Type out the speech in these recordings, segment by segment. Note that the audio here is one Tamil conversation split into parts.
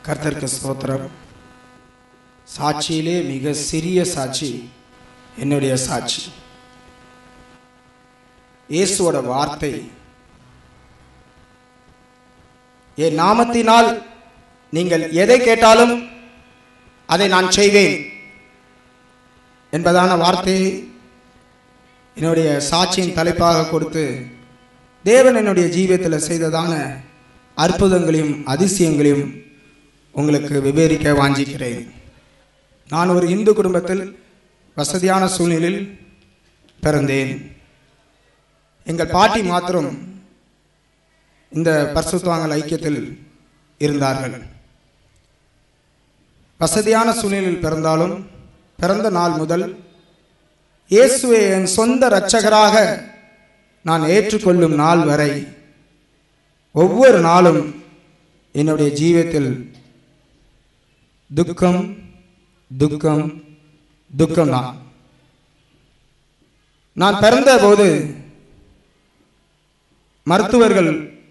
கர்த்தருக்கு ஸ்தோத்திரம் சாட்சியிலே மிக சிறிய சாட்சி என்னுடைய சாட்சி இயேசுவோட வார்த்தை என் நாமத்தினால் நீங்கள் எதை கேட்டாலும் அதை நான் செய்வேன் என்பதான வார்த்தையை என்னுடைய சாட்சியின் தலைப்பாக கொடுத்து தேவன் என்னுடைய ஜீவியத்தில் செய்ததான அற்புதங்களையும் அதிசயங்களையும் உங்களுக்கு விவரிக்க வாஞ்சிக்கிறேன் நான் ஒரு இந்து குடும்பத்தில் வசதியான சூழ்நிலையில் பிறந்தேன் எங்கள் பாட்டி மாத்திரம் இந்த பரிசுத்தவாங்கல் ஐக்கியத்தில் இருந்தார்கள் வசதியான சூழ்நிலையில் பிறந்தாலும் பிறந்த நாள் முதல் இயேசுவை என் சொந்த இரட்சகராக நான் ஏற்றுக்கொள்ளும் நாள் வரை ஒவ்வொரு நாளும் என்னுடைய ஜீவியத்தில் துக்கம் துக்கம் துக்கம் தான் நான் பிறந்த போது மருத்துவர்கள்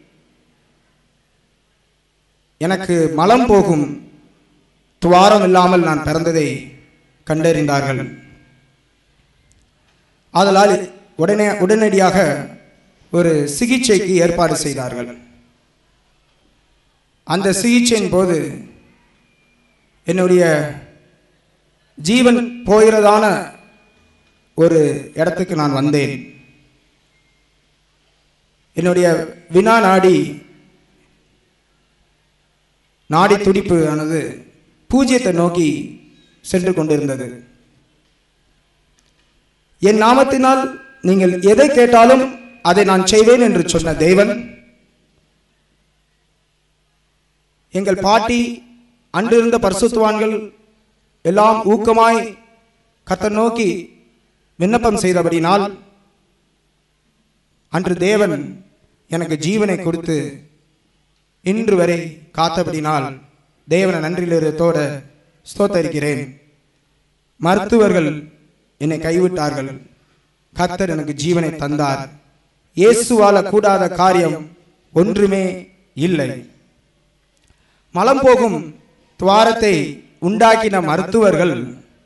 எனக்கு மலம் போகும் துவாரம் இல்லாமல் நான் பிறந்ததை கண்டறிந்தார்கள் ஆதலால் உடனே உடனடியாக ஒரு சிகிச்சைக்கு ஏற்பாடு செய்தார்கள் அந்த சிகிச்சையின் போது என்னுடைய ஜீவன் போகிறதான ஒரு இடத்துக்கு நான் வந்தேன் என்னுடைய வினா நாடி நாடி துடிப்பு ஆனது பூஜ்யத்தை நோக்கி சென்று கொண்டிருந்தது என் நாமத்தினால் நீங்கள் எதை கேட்டாலும் அதை நான் செய்வேன் என்று சொன்ன தேவன் எங்கள் பாட்டி அன்றிருந்த பரிசுத்துவான்கள் எல்லாம் ஊக்கமாய் கர்த்தர் நோக்கி விண்ணப்பம் செய்தபடினால் அன்று தேவன் எனக்கு ஜீவனை கொடுத்து இன்று வரை காத்தபடினால் தேவனை நன்றியிலிருத்தோட ஸ்தோத்தரிக்கிறேன் மருத்துவர்கள் என்னை கைவிட்டார்கள் கர்த்தர் எனக்கு ஜீவனை தந்தார் இயேசுவால கூடாத காரியம் ஒன்றுமே இல்லை மலம் போகும் துவாரத்தை உண்டாக்கின மருத்துவர்கள்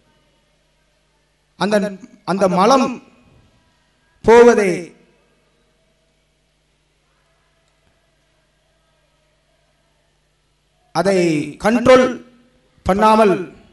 அந்த அந்த மலம் போவதை அதை கண்ட்ரோல் பண்ணாமல்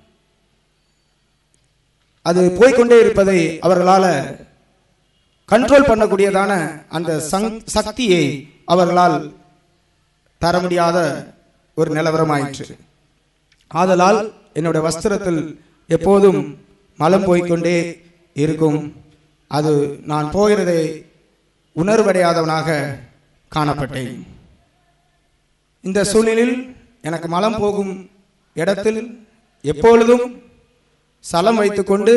அது போய்க்கொண்டே இருப்பதை அவர்களால் கண்ட்ரோல் பண்ணக்கூடியதான அந்த சங் சக்தியை அவர்களால் தர முடியாத ஒரு நிலவரமாயிற்று ஆதலால் என்னுடைய வஸ்திரத்தில் எப்போதும் மலம் போய்க்கொண்டே இருக்கும் அது நான் போகிறதை உணர்வடையாதவனாக காணப்பட்டேன் இந்த சூழ்நிலையில் எனக்கு மலம் போகும் இடத்தில் எப்பொழுதும் சலம் வைத்துக்கொண்டு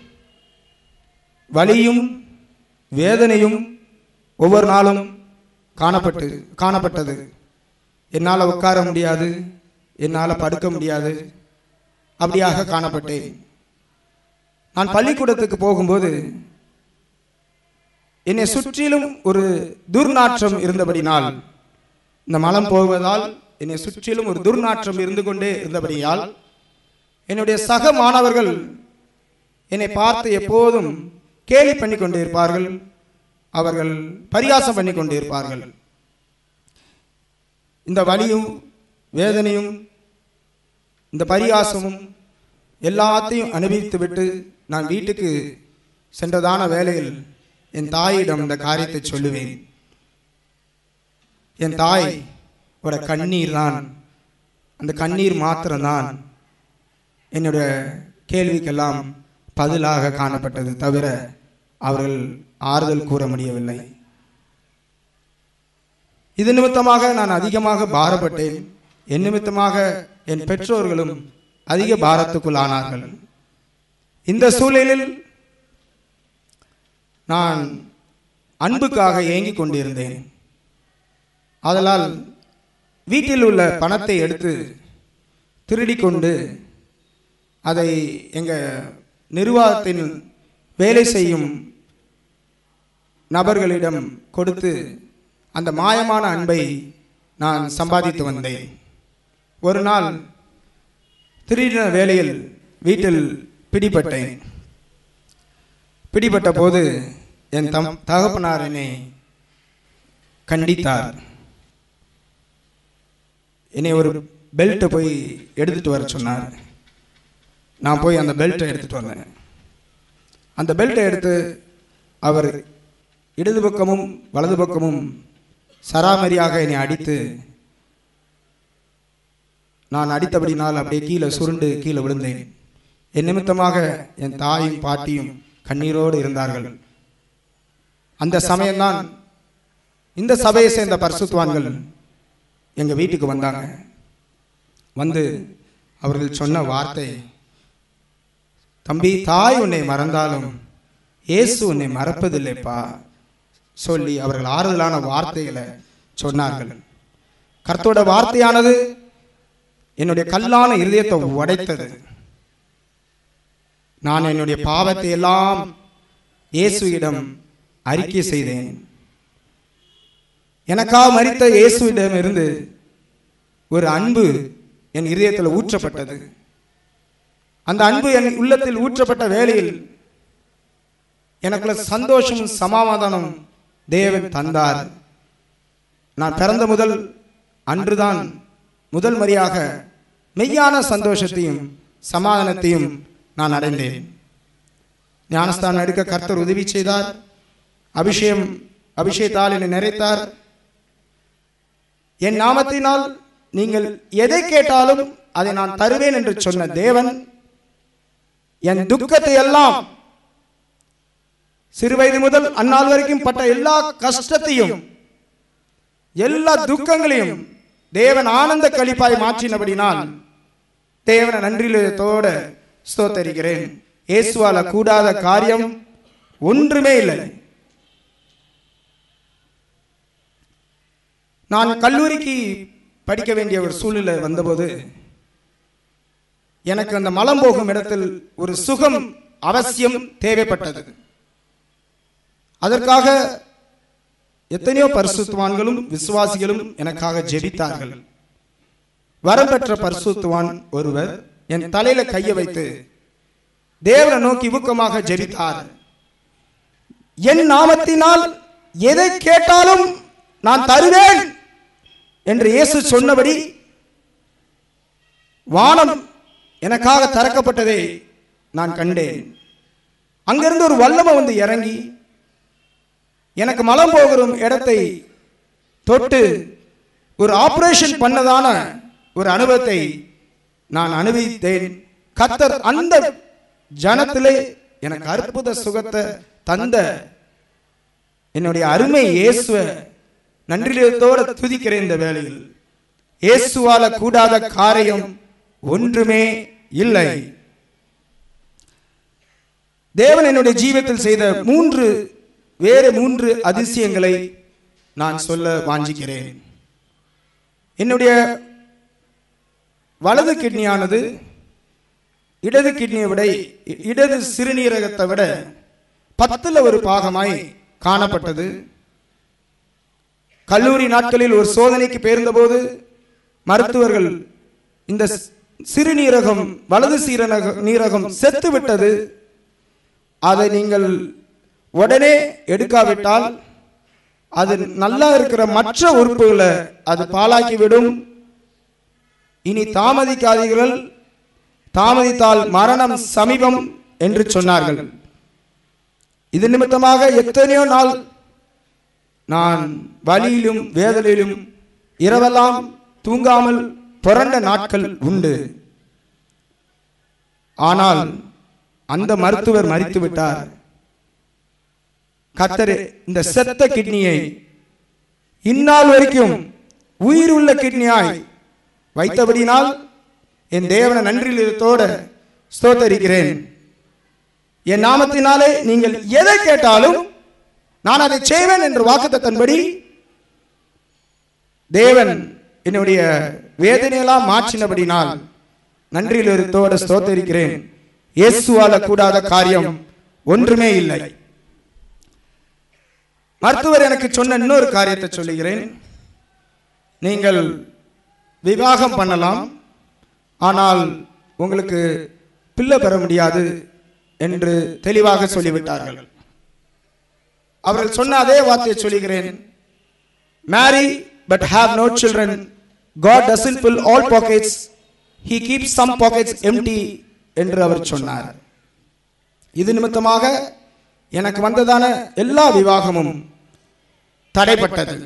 வலியும் வேதனையும் ஒவ்வொரு நாளும் காணப்பட்டு காணப்பட்டது என்னால் உட்கார முடியாது என்னால் படுக்க முடியாது அப்படியாக காணப்பட்டேன் நான் பள்ளிக்கூடத்துக்கு போகும்போது என்னை சுற்றிலும் ஒரு துர்நாற்றம் இருந்தபடினால் இந்த மலம் போவதால் என்னை சுற்றிலும் ஒரு துர்நாற்றம் இருந்து கொண்டே இருந்தபடியால் என்னுடைய சக மாணவர்கள் என்னை பார்த்து எப்போதும் கேலி பண்ணி கொண்டே இருப்பார்கள் அவர்கள் பரிகாசம் பண்ணி கொண்டே இருப்பார்கள் இந்த வலியும் வேதனையும் இந்த பரிகாசமும் எல்லாத்தையும் அனுபவித்து விட்டு நான் வீட்டுக்கு சென்றதான வேளையில் என் தாயிடம் இந்த காரியத்தை சொல்லுவேன் என் தாய் ஓட கண்ணீர் தான் அந்த கண்ணீர் மாத்திரம்தான் என்னுடைய கேள்விக்கெல்லாம் பதிலாக காணப்பட்டது தவிர அவர்கள் ஆறுதல் கூற முடியவில்லை இது நிமித்தமாக நான் அதிகமாக பாரப்பட்டேன் என் நிமித்தமாக என் பெற்றோர்களும் அதிக பாரத்துக்குள்ளானார்கள் இந்த சூழலில் நான் அன்புக்காக ஏங்கிக் கொண்டிருந்தேன் ஆதலால் வீட்டில் உள்ள பணத்தை எடுத்து திருடி கொண்டு அதை எங்கள் நிர்வாகத்தின் வேலை செய்யும் நபர்களிடம் கொடுத்து அந்த மாயமான அன்பை நான் சம்பாதித்து வந்தேன் ஒரு நாள் திடீரென வேளையில் வீட்டில் பிடிபட்டேன் பிடிபட்ட போது என் தம் தகப்பனார் என்னை கண்டித்தார் என்னை ஒரு பெல்ட்டை போய் எடுத்துட்டு வர சொன்னார் நான் போய் அந்த பெல்ட்டை எடுத்துட்டு வந்தேன் அந்த பெல்ட்டை எடுத்து அவர் இடது பக்கமும் வலது பக்கமும் சராமரியாக என்னை அடித்து நான் அடித்தபடினால் அப்படியே கீழே சுருண்டு கீழே விழுந்தேன் என் நிமித்தமாக என் தாயும் பாட்டியும் கண்ணீரோடு இருந்தார்கள் அந்த சமயம்தான் இந்த சபையை சேர்ந்த பரிசுத்துவான்கள் எங்க வீட்டுக்கு வந்தாங்க வந்து அவர்கள் சொன்ன வார்த்தை தம்பி தாய் உன்னை மறந்தாலும் இயேசு உன்னை மறப்பதில்லைப்பா சொல்லி அவர்கள் ஆறுதலான வார்த்தைகளை சொன்னார்கள் கர்த்தோட வார்த்தையானது என்னுடைய கல்லான இருதயத்தை உடைத்தது நான் என்னுடைய பாவத்தை எல்லாம் இயேசுவிடம் அறிக்கை செய்தேன் எனக்காக மறித்த இயேசுவிடம் இருந்து ஒரு அன்பு என் இதயத்தில் ஊற்றப்பட்டது அந்த அன்பு என் உள்ளத்தில் ஊற்றப்பட்ட வேளையில் எனக்குள்ள சந்தோஷமும் சமாதானம் தேவன் தந்தார் நான் பிறந்த முதல் அன்றுதான் முதல் முறையாக மெய்யான சந்தோஷத்தையும் சமாதானத்தையும் நான் அடைந்தேன் ஞானஸ்தானம் எடுக்க கர்த்தர் உதவி செய்தார் அபிஷேகம் அபிஷேகத்தால் என்னை நிறைத்தார் என் நாமத்தினால் நீங்கள் எதை கேட்டாலும் அதை நான் தருவேன் என்று சொன்ன தேவன் என் துக்கத்தை எல்லாம் சிறுவயது முதல் அந்நாள் வரைக்கும் பட்ட எல்லா கஷ்டத்தையும் எல்லா துக்கங்களையும் தேவன் ஆனந்த கழிப்பாய் மாற்றினபடினால் தேவன நன்றிலத்தோட ஸ்தோத்தரிக்கிறேன் இயேசுவால கூடாத காரியம் ஒன்றுமே இல்லை நான் கல்லூரிக்கு படிக்க வேண்டிய ஒரு சூழ்நிலை வந்தபோது எனக்கு அந்த மலம் போகும் இடத்தில் ஒரு சுகம் அவசியம் தேவைப்பட்டது அதற்காக எத்தனையோ பரிசுத்துவான்களும் விசுவாசிகளும் எனக்காக ஜெபித்தார்கள் வரம் பெற்ற பரிசுத்துவான் ஒருவர் என் தலையில கைய வைத்து தேவனை நோக்கி ஊக்கமாக ஜெபித்தார் என் நாமத்தினால் எதை கேட்டாலும் நான் தருவேன் என்று இயேசு சொன்னபடி வானம் எனக்காக திறக்கப்பட்டதை நான் கண்டேன் அங்கிருந்து ஒரு வல்லமை வந்து இறங்கி எனக்கு மலம் போகிற இடத்தை தொட்டு ஒரு ஆபரேஷன் பண்ணதான ஒரு அனுபவத்தை நான் அனுபவித்தேன் கத்தர் அந்த ஜனத்திலே எனக்கு அற்புத சுகத்தை தந்த என்னுடைய அருமை இயேசுவ நன்றிலத்தோட துதிக்கிறேன் இந்த வேளையில் இயேசுவால கூடாத காரியம் ஒன்றுமே இல்லை தேவன் என்னுடைய ஜீவத்தில் செய்த மூன்று வேறு மூன்று அதிசயங்களை நான் சொல்ல வாஞ்சிக்கிறேன் என்னுடைய வலது கிட்னியானது இடது கிட்னியை விட இடது சிறுநீரகத்தை விட பத்துல ஒரு பாகமாய் காணப்பட்டது கல்லூரி நாட்களில் ஒரு சோதனைக்கு பேர்ந்தபோது மருத்துவர்கள் இந்த சிறுநீரகம் வலது சீரக நீரகம் செத்து விட்டது அதை நீங்கள் உடனே எடுக்காவிட்டால் அது நல்லா இருக்கிற மற்ற உறுப்புகளை அது பாலாக்கிவிடும் இனி தாமதிக்காதீர்கள் தாமதித்தால் மரணம் சமீபம் என்று சொன்னார்கள் இது நிமித்தமாக எத்தனையோ நாள் நான் வலியிலும் வேதனையிலும் இரவெல்லாம் தூங்காமல் புரண்ட நாட்கள் உண்டு ஆனால் அந்த மருத்துவர் மறித்து விட்டார் கத்தர் இந்த செத்த கிட்னியை இந்நாள் வரைக்கும் உயிர் உள்ள கிட்னியாய் வைத்தபடினால் என் தேவன நன்றியிலத்தோட ஸ்தோத்தரிக்கிறேன் என் நாமத்தினாலே நீங்கள் எதை கேட்டாலும் நான் அதை செய்வேன் என்று வாக்குத்தத்தன்படி தேவன் என்னுடைய வேதனையெல்லாம் மாற்றினபடினால் நன்றியிலத்தோட ஸ்தோத்தரிக்கிறேன் இயேசுவால கூடாத காரியம் ஒன்றுமே இல்லை மருத்துவர் எனக்கு சொன்ன இன்னொரு காரியத்தை சொல்லுகிறேன் நீங்கள் விவாகம் பண்ணலாம் ஆனால் உங்களுக்கு பிள்ளை பெற முடியாது என்று தெளிவாக சொல்லிவிட்டார்கள் அவர்கள் சொன்ன அதே வார்த்தையை சொல்லுகிறேன் marry but have no children got dozen fill all pockets he keep some pockets empty என்று அவர் சொன்னார் இது நிமித்தமாக எனக்கு வந்ததான எல்லா விவாகமும் தடைப்பட்டது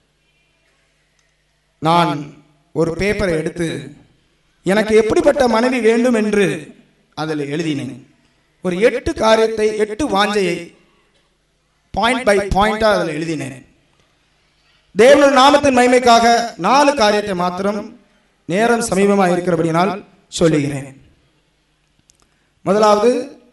நான் ஒரு பேப்பரை எடுத்து எனக்கு எப்படிப்பட்ட மனைவி வேண்டும் என்று அதில் எழுதினேன் ஒரு எட்டு காரியத்தை எட்டு வாஞ்சையை பாயிண்ட் பை பாயிண்டா அதில் எழுதினேன் தேவனுடைய நாமத்தின் மகிமைக்காக நாலு காரியத்தை மாத்திரம் நேரம் சமீபமாக இருக்கிறபடினால் சொல்லுகிறேன் முதலாவது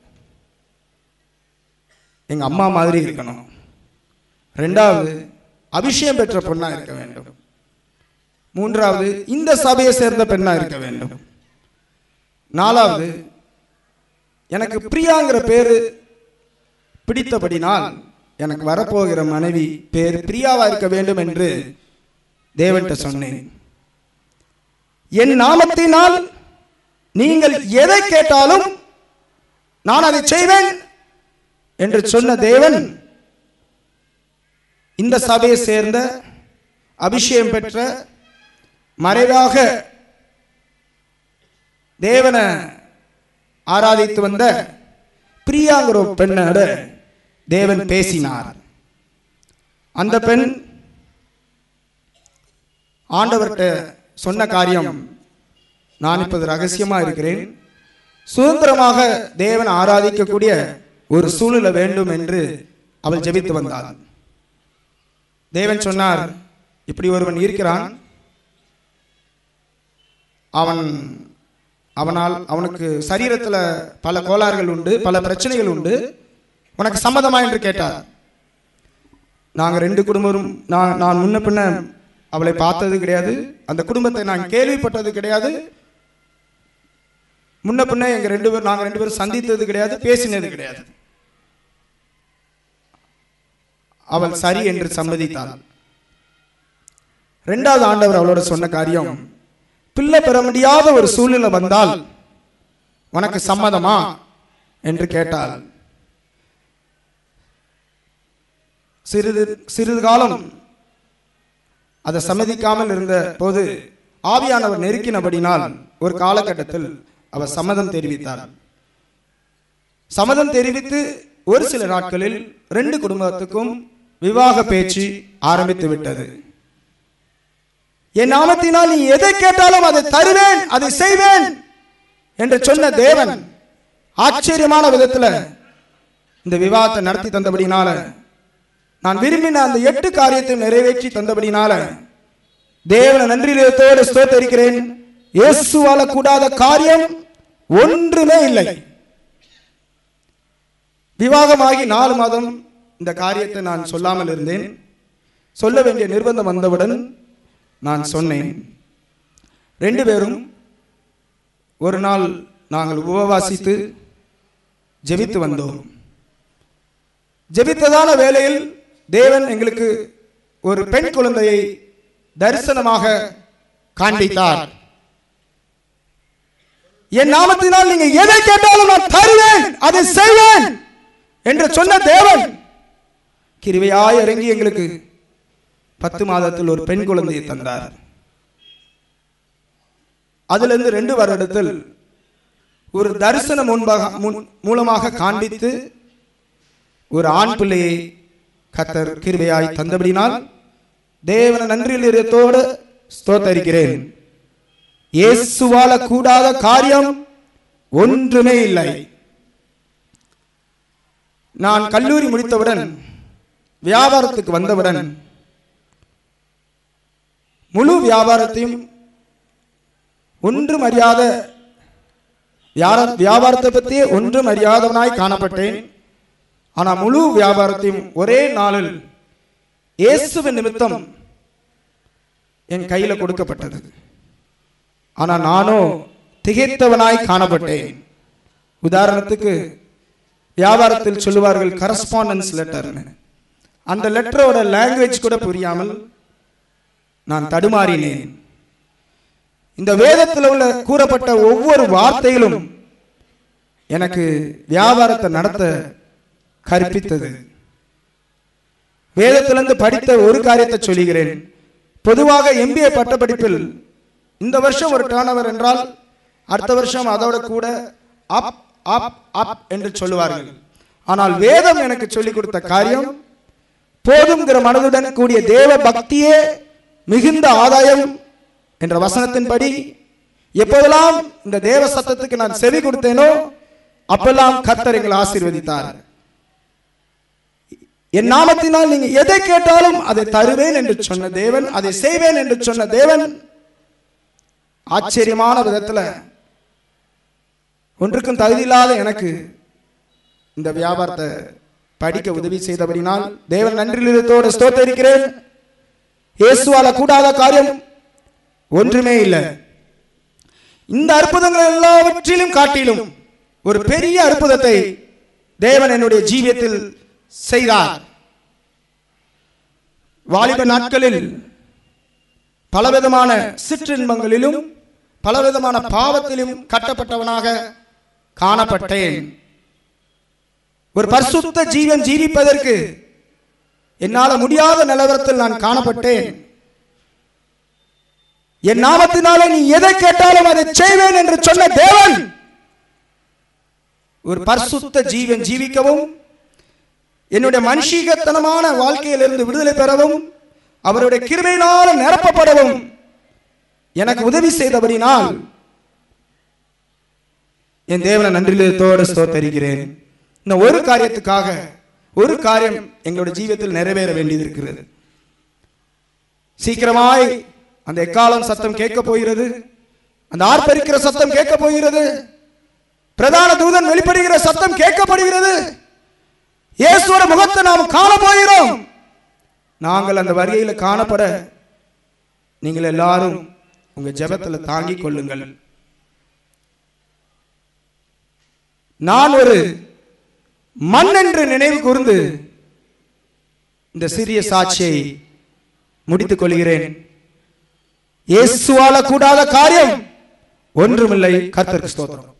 எங்க அம்மா மாதிரி இருக்கணும் ரெண்டாவது அபிஷேகம் பெற்ற பொண்ணா இருக்க வேண்டும் மூன்றாவது இந்த சபையை சேர்ந்த பெண்ணா இருக்க வேண்டும் நாலாவது எனக்கு பிரியாங்கிற பேரு பிடித்தபடினால் எனக்கு வரப்போகிற மனைவி பேர் பிரியாவா இருக்க வேண்டும் என்று தேவன்கிட்ட சொன்னேன் என் நாமத்தினால் நீங்கள் எதை கேட்டாலும் நான் அதை செய்வேன் என்று சொன்ன தேவன் இந்த சபையை சேர்ந்த அபிஷேகம் பெற்ற மறைவாக தேவனை ஆராதித்து வந்த பிரியாங்கிற ஒரு பெண்ணோட தேவன் பேசினார் அந்த பெண் ஆண்டவர்கிட்ட சொன்ன காரியம் நான் இப்போது ரகசியமா இருக்கிறேன் சுதந்திரமாக தேவன் ஆராதிக்கக்கூடிய ஒரு சூழ்நிலை வேண்டும் என்று அவள் ஜெபித்து வந்தாள் தேவன் சொன்னார் இப்படி ஒருவன் இருக்கிறான் அவன் அவனால் அவனுக்கு சரீரத்தில் பல கோளாறுகள் உண்டு பல பிரச்சனைகள் உண்டு உனக்கு சம்மதமா என்று கேட்டார் நாங்கள் ரெண்டு குடும்பரும் நான் நான் முன்ன பின்ன அவளை பார்த்தது கிடையாது அந்த குடும்பத்தை நான் கேள்விப்பட்டது கிடையாது முன்ன பின்ன எங்க ரெண்டு பேரும் நாங்கள் ரெண்டு பேரும் சந்தித்தது கிடையாது பேசினது கிடையாது அவள் சரி என்று சம்மதித்தாள் ரெண்டாவது ஆண்டவர் அவளோட சொன்ன காரியம் பிள்ளை பெற முடியாத ஒரு சூழ்நிலை வந்தால் உனக்கு சம்மதமா என்று கேட்டாள் சிறிது சிறிது காலம் அதை சம்மதிக்காமல் இருந்த போது ஆவியானவர் நெருக்கினபடினால் ஒரு காலகட்டத்தில் அவர் சம்மதம் தெரிவித்தார் சம்மதம் தெரிவித்து ஒரு சில நாட்களில் ரெண்டு குடும்பத்துக்கும் விவாக பேச்சு ஆரம்பித்து விட்டது என் நாமத்தினால் நீ எதை கேட்டாலும் அதை தருவேன் அதை செய்வேன் என்று சொன்ன தேவன் ஆச்சரியமான விதத்துல இந்த விவாதத்தை நடத்தி தந்தபடினால நான் விரும்பின அந்த எட்டு காரியத்தை நிறைவேற்றி தந்தபடினால தேவன நன்றியோடு ஸ்தோத்தரிக்கிறேன் இயேசுவால கூடாத காரியம் ஒன்றுமே இல்லை விவாகமாகி நாலு மாதம் இந்த காரியத்தை நான் சொல்லாமல் இருந்தேன் சொல்ல வேண்டிய நிர்பந்தம் வந்தவுடன் நான் சொன்னேன் ரெண்டு பேரும் ஒரு நாள் நாங்கள் உபவாசித்து ஜெபித்து வந்தோம் ஜெபித்ததான வேளையில் தேவன் எங்களுக்கு ஒரு பெண் குழந்தையை தரிசனமாக காண்பித்தார் என் நாமத்தினால் நீங்க எதை கேட்டாலும் நான் தருவேன் அதை செய்வேன் என்று சொன்ன தேவன் கிருவையாய் இறங்கி எங்களுக்கு பத்து மாதத்தில் ஒரு பெண் குழந்தையை தந்தார் அதிலிருந்து ரெண்டு வருடத்தில் ஒரு தரிசனம் முன்பாக முன்- மூலமாக காண்பித்து ஒரு ஆண் பிள்ளையை கத்தர் கிருபையாய் தந்தபடினால் தேவன நன்றியிலிருத்தோடு ஸ்தோத்தரிக்கிறேன் இயேசுவால கூடாத காரியம் ஒன்றுமே இல்லை நான் கல்லூரி முடித்தவுடன் வியாபாரத்துக்கு வந்தவுடன் முழு வியாபாரத்தையும் ஒன்றும் அறியாத வியார- வியாபாரத்தை பற்றியே ஒன்றும் அறியாதவனாய் காணப்பட்டேன் ஆனால் முழு வியாபாரத்தையும் ஒரே நாளில் இயேசுவின் நிமித்தம் என் கையில கொடுக்கப்பட்டது ஆனா நானோ திகைத்தவனாய் காணப்பட்டேன் உதாரணத்துக்கு வியாபாரத்தில் சொல்லுவார்கள் கரஸ்பாண்டன்ஸ் லெட்டர்னு அந்த லெட்டரோட லாங்குவேஜ் கூட புரியாமல் நான் தடுமாறினேன் இந்த வேதத்தில் உள்ள கூறப்பட்ட ஒவ்வொரு வார்த்தைகளும் எனக்கு வியாபாரத்தை நடத்த கற்பித்தது வேதத்திலிருந்து படித்த ஒரு காரியத்தை சொல்லுகிறேன் பொதுவாக எம்பிஏ பட்டப்படிப்பில் இந்த வருஷம் ஒரு டேர்ன் என்றால் அடுத்த வருஷம் அதோட கூட அப் அப் அப் என்று சொல்லுவார்கள் ஆனால் வேதம் எனக்கு சொல்லிக் கொடுத்த காரியம் போதுங்கிற மனதுடன் கூடிய தேவ பக்தியே மிகுந்த ஆதாயம் என்ற வசனத்தின்படி எப்போதெல்லாம் இந்த தேவ சத்தத்துக்கு நான் செவி கொடுத்தேனோ அப்பெல்லாம் கர்த்தர் எங்களை ஆசீர்வதித்தார் என் நாமத்தினால் நீங்க எதை கேட்டாலும் அதை தருவேன் என்று சொன்ன தேவன் அதை செய்வேன் என்று சொன்ன தேவன் ஆச்சரியமான விதத்துல ஒன்றுக்கும் தகுதியில்லாத எனக்கு இந்த வியாபாரத்தை படிக்க உதவி செய்தபடினால் தேவன் நன்றியுள்ளத்தோடு ஸ்தோத்தரிக்கிறேன் இயேசுவால கூடாத காரியம் ஒன்றுமே இல்லை இந்த அற்புதங்கள் எல்லாவற்றிலும் காட்டிலும் ஒரு பெரிய அற்புதத்தை தேவன் என்னுடைய ஜீவியத்தில் செய்தார் வாலிப நாட்களில் பலவிதமான சிற்றின்பங்களிலும் பலவிதமான பாவத்திலும் கட்டப்பட்டவனாக காணப்பட்டேன் ஒரு பரிசுத்த ஜீவன் ஜீவிப்பதற்கு என்னால முடியாத நிலவரத்தில் நான் காணப்பட்டேன் என் நாமத்தினாலே நீ எதை கேட்டாலும் அதை செய்வேன் என்று சொன்ன தேவன் ஒரு பரிசுத்த ஜீவன் ஜீவிக்கவும் என்னுடைய மனுஷீகத்தனமான வாழ்க்கையிலிருந்து விடுதலை பெறவும் அவருடைய கிருபையினால் நிரப்பப்படவும் எனக்கு உதவி செய்தபடினால் என் தேவனை நன்றிலத்தோடு ஸ்தோத்தரிக்கிறேன் இந்த ஒரு காரியத்துக்காக ஒரு காரியம் எங்களுடைய ஜீவியத்தில் நிறைவேற வேண்டியது இருக்கிறது சீக்கிரமாய் அந்த எக்காலம் சத்தம் கேட்க போகிறது அந்த ஆர்ப்பரிக்கிற சத்தம் கேட்க போகிறது பிரதான தூதன் வெளிப்படுகிற சத்தம் கேட்கப்படுகிறது இயேசுவோட முகத்தை நாம் காண போகிறோம் நாங்கள் அந்த வருகையில காணப்பட நீங்கள் எல்லாரும் உங்க ஜெபத்துல தாங்கிக் கொள்ளுங்கள் நான் ஒரு மண் என்று நினைவு கூர்ந்து இந்த சிறிய சாட்சியை முடித்துக் கொள்கிறேன் இயேசுவால கூடாத காரியம் ஒன்றுமில்லை கர்த்தருக்கு ஸ்தோத்திரம்